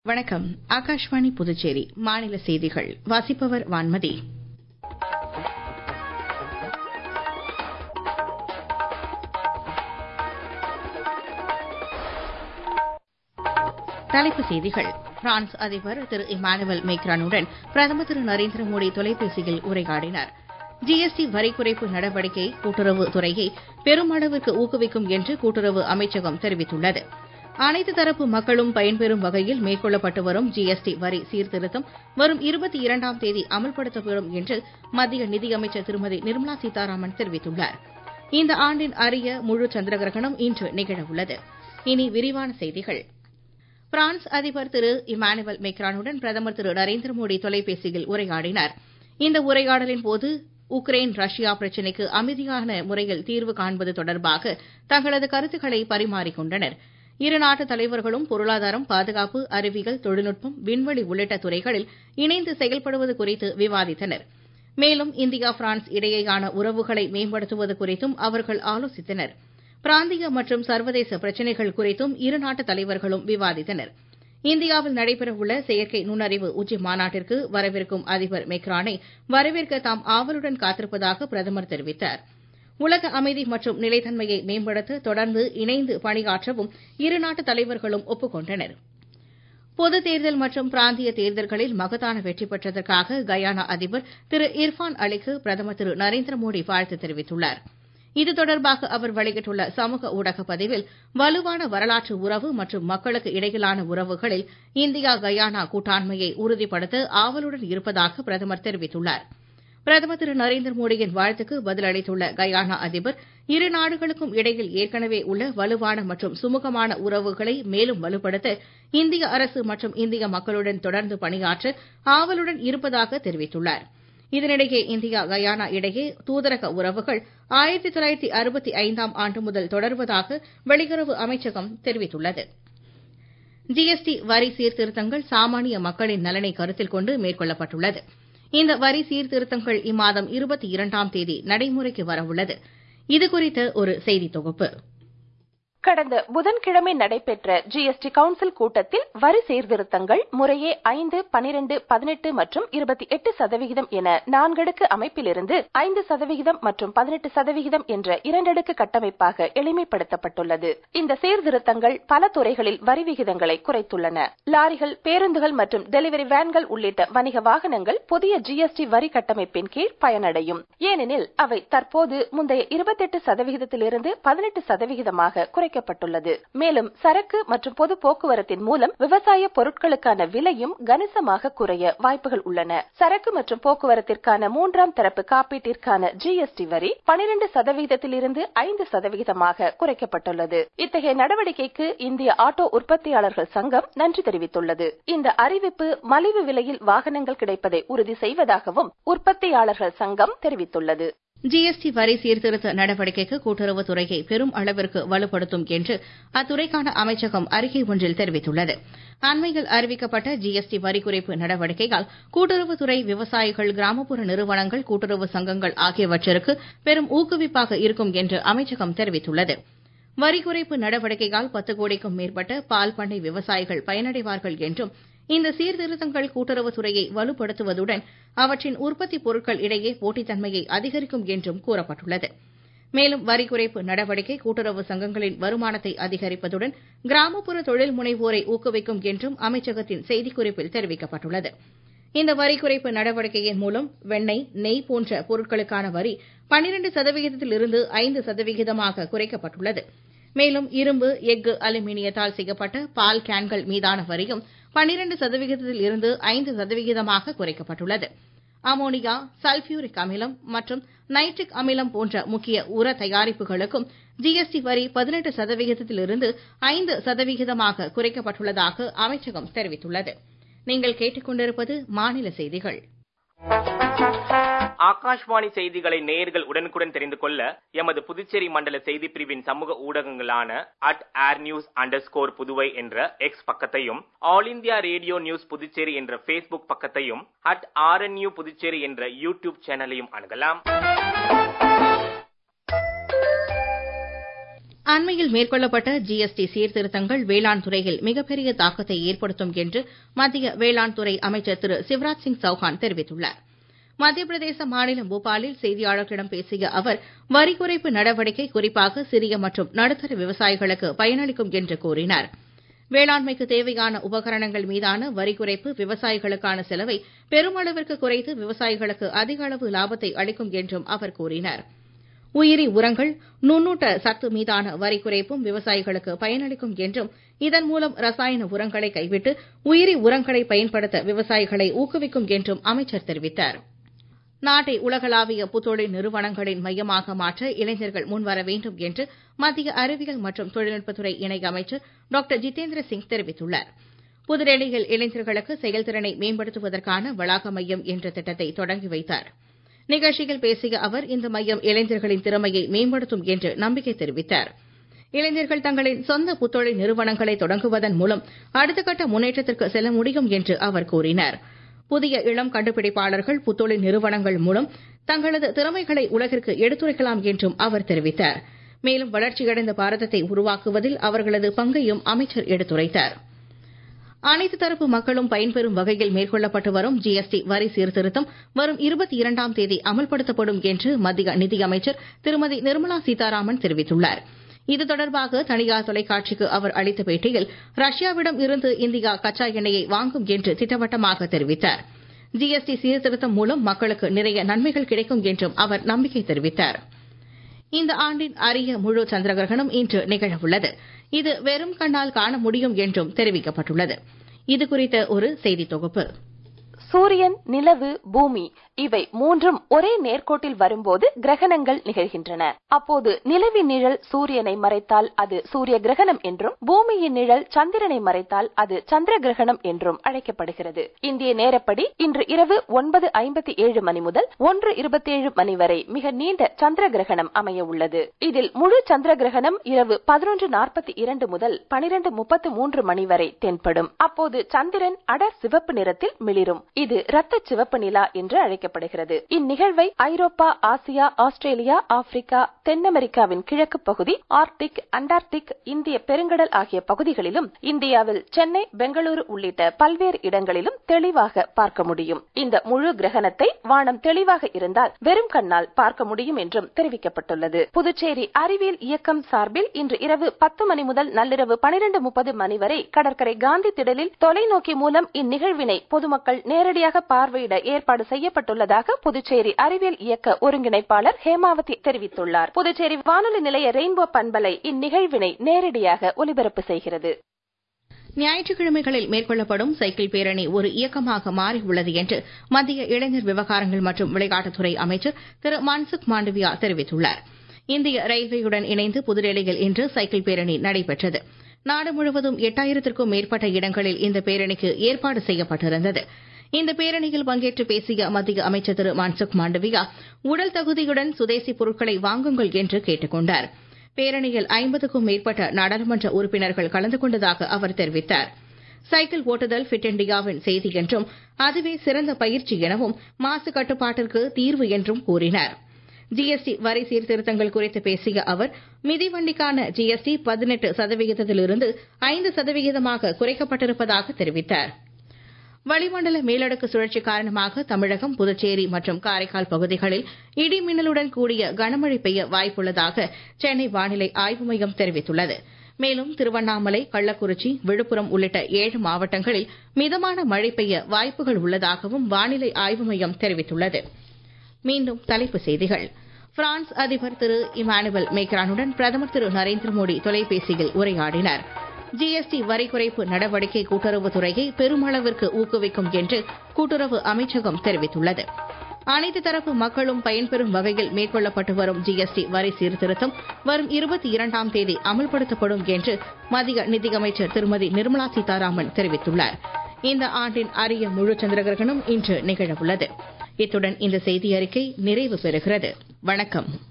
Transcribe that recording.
வணக்கம் ஆகாஷ்வாணி புதுச்சேரி மாநில செய்திகள் வாசிப்பவர் வான்மதி தலைப்புச் செய்திகள் பிரான்ஸ் அதிபர் திரு இமானுவேல் மேக்ரானுடன் பிரதமர் திரு நரேந்திர மோடி தொலைபேசியில் உரையாடினார் ஜிஎஸ்டி வரி குறைப்பு நடவடிக்கை கூட்டுறவு துறையை பெருமளவிற்கு ஊக்குவிக்கும் என்று கூட்டுறவு அமைச்சகம் தெரிவித்துள்ளது அனைத்து தரப்பு மக்களும் பயன்பெறும் வகையில் மேற்கொள்ளப்பட்டு வரும் ஜிஎஸ்டி வரி சீர்திருத்தம் வரும் இருபத்தி இரண்டாம் தேதி அமல்படுத்தப்படும் என்று மத்திய நிதியமைச்சர் திருமதி நிர்மலா சீதாராமன் தெரிவித்துள்ளார் இந்த ஆண்டின் அரிய முழு சந்திர கிரகணம் இன்று நிகழவுள்ளது இனி விரிவான செய்திகள் பிரான்ஸ் அதிபர் திரு இமானுவேல் மேக்ரானுடன் பிரதமர் திரு நரேந்திர மோடி தொலைபேசியில் உரையாடினார் இந்த உரையாடலின் போது உக்ரைன் ரஷ்யா பிரச்சினைக்கு அமைதியான முறையில் தீர்வு காண்பது தொடர்பாக தங்களது கருத்துக்களை பரிமாறிக் கொண்டனர் இருநாட்டு தலைவர்களும் பொருளாதாரம் பாதுகாப்பு அறிவியல் தொழில்நுட்பம் விண்வெளி உள்ளிட்ட துறைகளில் இணைந்து செயல்படுவது குறித்து விவாதித்தனர் மேலும் இந்தியா பிரான்ஸ் இடையேயான உறவுகளை மேம்படுத்துவது குறித்தும் அவர்கள் ஆலோசித்தனர் பிராந்திய மற்றும் சர்வதேச பிரச்சினைகள் குறித்தும் இருநாட்டு தலைவர்களும் விவாதித்தனர் இந்தியாவில் நடைபெறவுள்ள செயற்கை நுண்ணறிவு உச்சி மாநாட்டிற்கு வரவிருக்கும் அதிபர் மெக்ரானை வரவேற்க தாம் ஆவலுடன் காத்திருப்பதாக பிரதமர் தெரிவித்தார் உலக அமைதி மற்றும் நிலைத்தன்மையை மேம்படுத்த தொடர்ந்து இணைந்து பணியாற்றவும் இருநாட்டு தலைவர்களும் ஒப்புக் கொண்டனர் பொதுத் தேர்தல் மற்றும் பிராந்திய தேர்தல்களில் மகத்தான வெற்றி பெற்றதற்காக கயானா அதிபர் திரு இர்ஃபான் அலிக்கு பிரதமர் திரு நரேந்திர மோடி வாழ்த்து தெரிவித்துள்ளார் இது தொடர்பாக அவர் வெளியிட்டுள்ள சமூக ஊடக பதிவில் வலுவான வரலாற்று உறவு மற்றும் மக்களுக்கு இடையிலான உறவுகளில் இந்தியா கயானா கூட்டாண்மையை உறுதிப்படுத்த ஆவலுடன் இருப்பதாக பிரதமர் தெரிவித்துள்ளார் பிரதமர் திரு நரேந்திர மோடியின் வாழ்த்துக்கு பதிலளித்துள்ள கயானா அதிபர் இரு நாடுகளுக்கும் இடையில் ஏற்கனவே உள்ள வலுவான மற்றும் சுமூகமான உறவுகளை மேலும் வலுப்படுத்த இந்திய அரசு மற்றும் இந்திய மக்களுடன் தொடர்ந்து பணியாற்ற ஆவலுடன் இருப்பதாக தெரிவித்துள்ளார் இதனிடையே இந்தியா கயானா இடையே தூதரக உறவுகள் ஆயிரத்தி தொள்ளாயிரத்தி அறுபத்தி ஐந்தாம் ஆண்டு முதல் தொடர்வதாக வெளியுறவு அமைச்சகம் தெரிவித்துள்ளது ஜிஎஸ்டி வரி சீர்திருத்தங்கள் சாமானிய மக்களின் நலனை கருத்தில் கொண்டு மேற்கொள்ளப்பட்டுள்ளது இந்த வரி சீர்திருத்தங்கள் இம்மாதம் இருபத்தி இரண்டாம் தேதி நடைமுறைக்கு வரவுள்ளது இதுகுறித்த ஒரு செய்தி தொகுப்பு கடந்த புதன்கிழமை நடைபெற்ற ஜிஎஸ்டி கவுன்சில் கூட்டத்தில் வரி சீர்திருத்தங்கள் முறையே ஐந்து பனிரெண்டு பதினெட்டு மற்றும் இருபத்தி எட்டு சதவிகிதம் என நான்கடுக்கு அமைப்பிலிருந்து ஐந்து சதவிகிதம் மற்றும் பதினெட்டு சதவிகிதம் என்ற இரண்டடுக்கு கட்டமைப்பாக எளிமைப்படுத்தப்பட்டுள்ளது இந்த சீர்திருத்தங்கள் பல துறைகளில் வரி விகிதங்களை குறைத்துள்ளன லாரிகள் பேருந்துகள் மற்றும் டெலிவரி வேன்கள் உள்ளிட்ட வணிக வாகனங்கள் புதிய ஜிஎஸ்டி வரி கட்டமைப்பின் கீழ் பயனடையும் ஏனெனில் அவை தற்போது முந்தைய இருபத்தெட்டு சதவிகிதத்திலிருந்து பதினெட்டு சதவிகிதமாக குறை குறைக்கப்பட்டுள்ளது மேலும் சரக்கு மற்றும் பொது போக்குவரத்தின் மூலம் விவசாய பொருட்களுக்கான விலையும் கணிசமாக குறைய வாய்ப்புகள் உள்ளன சரக்கு மற்றும் போக்குவரத்திற்கான மூன்றாம் தரப்பு காப்பீட்டிற்கான ஜிஎஸ்டி வரி பனிரெண்டு சதவிகிதத்திலிருந்து ஐந்து சதவிகிதமாக குறைக்கப்பட்டுள்ளது இத்தகைய நடவடிக்கைக்கு இந்திய ஆட்டோ உற்பத்தியாளர்கள் சங்கம் நன்றி தெரிவித்துள்ளது இந்த அறிவிப்பு மலிவு விலையில் வாகனங்கள் கிடைப்பதை உறுதி செய்வதாகவும் உற்பத்தியாளர்கள் சங்கம் தெரிவித்துள்ளது ஜிஎஸ்டி வரி சீர்திருத்த நடவடிக்கைக்கு கூட்டுறவுத்துறையை பெரும் அளவிற்கு வலுப்படுத்தும் என்று அத்துறைக்கான அமைச்சகம் அறிக்கை ஒன்றில் தெரிவித்துள்ளது அண்மையில் அறிவிக்கப்பட்ட ஜிஎஸ்டி வரி குறைப்பு நடவடிக்கையால் கூட்டுறவுத்துறை விவசாயிகள் கிராமப்புற நிறுவனங்கள் கூட்டுறவு சங்கங்கள் ஆகியவற்றிற்கு பெரும் ஊக்குவிப்பாக இருக்கும் என்று அமைச்சகம் தெரிவித்துள்ளது வரி குறைப்பு நடவடிக்கையால் பத்து கோடிக்கும் மேற்பட்ட பால் பண்ணை விவசாயிகள் பயனடைவார்கள் என்றும் இந்த சீர்திருத்தங்கள் கூட்டுறவுத்துறையை வலுப்படுத்துவதுடன் அவற்றின் உற்பத்தி பொருட்கள் இடையே போட்டித்தன்மையை அதிகரிக்கும் என்றும் கூறப்பட்டுள்ளது மேலும் வரி குறைப்பு நடவடிக்கை கூட்டுறவு சங்கங்களின் வருமானத்தை அதிகரிப்பதுடன் கிராமப்புற தொழில் முனைவோரை ஊக்குவிக்கும் என்றும் அமைச்சகத்தின் செய்திக்குறிப்பில் தெரிவிக்கப்பட்டுள்ளது இந்த வரி குறைப்பு நடவடிக்கையின் மூலம் வெண்ணெய் நெய் போன்ற பொருட்களுக்கான வரி பன்னிரண்டு சதவிகிதத்திலிருந்து ஐந்து சதவிகிதமாக குறைக்கப்பட்டுள்ளது மேலும் இரும்பு எஃகு அலுமினியத்தால் செய்யப்பட்ட பால் கேன்கள் மீதான வரியும் பன்னிரண்டு சதவிகிதத்தில் இருந்து ஐந்து சதவிகிதமாக குறைக்கப்பட்டுள்ளது அமோனியா சல்பியூரிக் அமிலம் மற்றும் நைட்ரிக் அமிலம் போன்ற முக்கிய உர தயாரிப்புகளுக்கும் ஜிஎஸ்டி வரி பதினெட்டு சதவிகிதத்திலிருந்து ஐந்து சதவிகிதமாக குறைக்கப்பட்டுள்ளதாக அமைச்சகம் தெரிவித்துள்ளது நீங்கள் கேட்டுக்கொண்டிருப்பது மாநில செய்திகள் ஆகாஷ்வாணி செய்திகளை நேயர்கள் உடனுக்குடன் தெரிந்து கொள்ள எமது புதுச்சேரி மண்டல செய்தி பிரிவின் சமூக ஊடகங்களான at AIR news underscore Puduvai என்ற எக்ஸ் பக்கத்தையும் All India Radio News Puducherry என்ற பேஸ்புக் பக்கத்தையும் அட் ஆர்என்யூ புதுச்சேரி என்ற யூடியூப் சேனலையும் அணுகலாம் அண்மையில் மேற்கொள்ளப்பட்ட ஜிஎஸ்டி சீர்திருத்தங்கள் வேளாண் துறையில் மிகப்பெரிய தாக்கத்தை ஏற்படுத்தும் என்று மத்திய வேளாண் துறை அமைச்சர் திரு சிவராஜ் சிங் சௌஹான் தெரிவித்துள்ளார் மத்திய பிரதேச மாநிலம் போபாலில் செய்தியாளர்களிடம் பேசிய அவர் வரி குறைப்பு நடவடிக்கை குறிப்பாக சிறிய மற்றும் நடுத்தர விவசாயிகளுக்கு பயனளிக்கும் என்று கூறினார் வேளாண்மைக்கு தேவையான உபகரணங்கள் மீதான வரி குறைப்பு விவசாயிகளுக்கான செலவை பெருமளவிற்கு குறைத்து விவசாயிகளுக்கு அதிக அளவு லாபத்தை அளிக்கும் என்றும் அவர் கூறினார் உயிரி உரங்கள் நுண்ணூட்ட சத்து மீதான வரி குறைப்பும் விவசாயிகளுக்கு பயனளிக்கும் என்றும் இதன் மூலம் ரசாயன உரங்களை கைவிட்டு உயிரி உரங்களை பயன்படுத்த விவசாயிகளை ஊக்குவிக்கும் என்றும் அமைச்சர் தெரிவித்தார் நாட்டை உலகளாவிய புத்தொழில் நிறுவனங்களின் மையமாக மாற்ற இளைஞர்கள் முன்வர வேண்டும் என்று மத்திய அறிவியல் மற்றும் தொழில்நுட்பத்துறை இணை அமைச்சர் டாக்டர் ஜிதேந்திர சிங் தெரிவித்துள்ளார் புதுடெல்லியில் இளைஞர்களுக்கு செயல்திறனை மேம்படுத்துவதற்கான வளாக மையம் என்ற திட்டத்தை தொடங்கி வைத்தார் நிகழ்ச்சியில் பேசிய அவர் இந்த மையம் இளைஞர்களின் திறமையை மேம்படுத்தும் என்று நம்பிக்கை தெரிவித்தார் இளைஞர்கள் தங்களின் சொந்த புத்தொழில் நிறுவனங்களை தொடங்குவதன் மூலம் அடுத்த கட்ட முன்னேற்றத்திற்கு செல்ல முடியும் என்று அவர் கூறினார் புதிய இளம் கண்டுபிடிப்பாளர்கள் புத்தொழில் நிறுவனங்கள் மூலம் தங்களது திறமைகளை உலகிற்கு எடுத்துரைக்கலாம் என்றும் அவர் தெரிவித்தார் மேலும் வளர்ச்சியடைந்த பாரதத்தை உருவாக்குவதில் அவர்களது பங்கையும் அமைச்சர் எடுத்துரைத்தார் அனைத்து தரப்பு மக்களும் பயன்பெறும் வகையில் மேற்கொள்ளப்பட்டு வரும் ஜிஎஸ்டி வரி சீர்திருத்தம் வரும் இருபத்தி இரண்டாம் தேதி அமல்படுத்தப்படும் என்று மத்திய நிதியமைச்சர் திருமதி நிர்மலா சீதாராமன் தெரிவித்துள்ளார் இது தொடர்பாக தனியார் தொலைக்காட்சிக்கு அவர் அளித்த பேட்டியில் ரஷ்யாவிடம் இருந்து இந்தியா கச்சா எண்ணெயை வாங்கும் என்று திட்டவட்டமாக தெரிவித்தார் ஜிஎஸ்டி சீர்திருத்தம் மூலம் மக்களுக்கு நிறைய நன்மைகள் கிடைக்கும் என்றும் அவர் நம்பிக்கை தெரிவித்தார் இந்த ஆண்டின் அரிய முழு சந்திர கிரகணம் இன்று நிகழவுள்ளது இது வெறும் கண்ணால் காண முடியும் என்றும் தெரிவிக்கப்பட்டுள்ளது இது குறித்த ஒரு செய்தி தொகுப்பு சூரியன் நிலவு பூமி இவை மூன்றும் ஒரே நேர்கோட்டில் வரும்போது கிரகணங்கள் நிகழ்கின்றன அப்போது நிலவின் நிழல் சூரியனை மறைத்தால் அது சூரிய கிரகணம் என்றும் பூமியின் நிழல் சந்திரனை மறைத்தால் அது சந்திர கிரகணம் என்றும் அழைக்கப்படுகிறது இந்திய நேரப்படி இன்று இரவு ஒன்பது ஐம்பத்தி ஏழு மணி முதல் ஒன்று இருபத்தி ஏழு மணி வரை மிக நீண்ட சந்திர கிரகணம் அமைய உள்ளது இதில் முழு சந்திர கிரகணம் இரவு பதினொன்று நாற்பத்தி இரண்டு முதல் பனிரெண்டு முப்பத்து மூன்று மணி வரை தென்படும் அப்போது சந்திரன் அடர் சிவப்பு நிறத்தில் மிளிரும் இது ரத்த சிவப்பு நிலா என்று அழைக்கப்படுகிறது இந்நிகழ்வை ஐரோப்பா ஆசியா ஆஸ்திரேலியா ஆப்பிரிக்கா தென் அமெரிக்காவின் கிழக்கு பகுதி ஆர்டிக் அண்டார்டிக் இந்திய பெருங்கடல் ஆகிய பகுதிகளிலும் இந்தியாவில் சென்னை பெங்களூரு உள்ளிட்ட பல்வேறு இடங்களிலும் தெளிவாக பார்க்க முடியும் இந்த முழு கிரகணத்தை வானம் தெளிவாக இருந்தால் வெறும் கண்ணால் பார்க்க முடியும் என்றும் தெரிவிக்கப்பட்டுள்ளது புதுச்சேரி அறிவியல் இயக்கம் சார்பில் இன்று இரவு பத்து மணி முதல் நள்ளிரவு பனிரெண்டு முப்பது மணி வரை கடற்கரை காந்தி திடலில் தொலைநோக்கி மூலம் இந்நிகழ்வினை பொதுமக்கள் நேரடியாக பார்வையிட ஏற்பாடு செய்யப்பட்டுள்ளதாக புதுச்சேரி அறிவியல் இயக்க ஒருங்கிணைப்பாளர் ஹேமாவதி தெரிவித்துள்ளார் புதுச்சேரி வானொலி நிலைய ரெயின்போ பண்பலை இந்நிகழ்வினை நேரடியாக ஒலிபரப்பு செய்கிறது ஞாயிற்றுக்கிழமைகளில் மேற்கொள்ளப்படும் சைக்கிள் பேரணி ஒரு இயக்கமாக மாறியுள்ளது என்று மத்திய இளைஞர் விவகாரங்கள் மற்றும் விளையாட்டுத்துறை அமைச்சர் திரு மன்சுக் மாண்டவியா தெரிவித்துள்ளார் இந்திய ரயில்வேயுடன் இணைந்து புதுடெல்லியில் இன்று சைக்கிள் பேரணி நடைபெற்றது நாடு முழுவதும் எட்டாயிரத்திற்கும் மேற்பட்ட இடங்களில் இந்த பேரணிக்கு ஏற்பாடு செய்யப்பட்டிருந்தது இந்த பேரணியில் பங்கேற்று பேசிய மத்திய அமைச்சர் திரு மன்சுக் மாண்டவியா உடல் தகுதியுடன் சுதேசி பொருட்களை வாங்குங்கள் என்று கேட்டுக் கொண்டார் பேரணியில் ஐம்பதுக்கும் மேற்பட்ட நாடாளுமன்ற உறுப்பினர்கள் கலந்து கொண்டதாக அவர் தெரிவித்தார் சைக்கிள் ஓட்டுதல் ஃபிட் இண்டியாவின் செய்தி என்றும் அதுவே சிறந்த பயிற்சி எனவும் மாசு கட்டுப்பாட்டிற்கு தீர்வு என்றும் கூறினார் ஜிஎஸ்டி வரி சீர்திருத்தங்கள் குறித்து பேசிய அவர் மிதிவண்டிக்கான ஜிஎஸ்டி பதினெட்டு சதவிகிதத்திலிருந்து ஐந்து சதவிகிதமாக குறைக்கப்பட்டிருப்பதாக தெரிவித்தார் வளிமண்டல மேலடுக்கு சுழற்சி காரணமாக தமிழகம் புதுச்சேரி மற்றும் காரைக்கால் பகுதிகளில் இடி மின்னலுடன் கூடிய கனமழை பெய்ய வாய்ப்புள்ளதாக சென்னை வானிலை ஆய்வு மையம் தெரிவித்துள்ளது மேலும் திருவண்ணாமலை கள்ளக்குறிச்சி விழுப்புரம் உள்ளிட்ட ஏழு மாவட்டங்களில் மிதமான மழை பெய்ய வாய்ப்புகள் உள்ளதாகவும் வானிலை ஆய்வு மையம் தெரிவித்துள்ளது மீண்டும் தலைப்புச் செய்திகள் பிரான்ஸ் அதிபர் திரு இமானுவல் மேக்ரானுடன் பிரதமர் திரு நரேந்திர மோடி தொலைபேசியில் உரையாடினார் ஜிஎஸ்டி வரி குறைப்பு நடவடிக்கை கூட்டுறவுத்துறையை பெருமளவிற்கு ஊக்குவிக்கும் என்று கூட்டுறவு அமைச்சகம் தெரிவித்துள்ளது அனைத்து தரப்பு மக்களும் பயன்பெறும் வகையில் மேற்கொள்ளப்பட்டு வரும் ஜிஎஸ்டி வரி சீர்திருத்தம் வரும் இருபத்தி இரண்டாம் தேதி அமல்படுத்தப்படும் என்று மத்திய நிதியமைச்சர் திருமதி நிர்மலா சீதாராமன் தெரிவித்துள்ளார் இந்த ஆண்டின் அரிய முழு சந்திர கிரகணம் இன்று நிகழவுள்ளது இத்துடன் இந்த செய்தி அறிக்கை நிறைவு பெறுகிறது வணக்கம்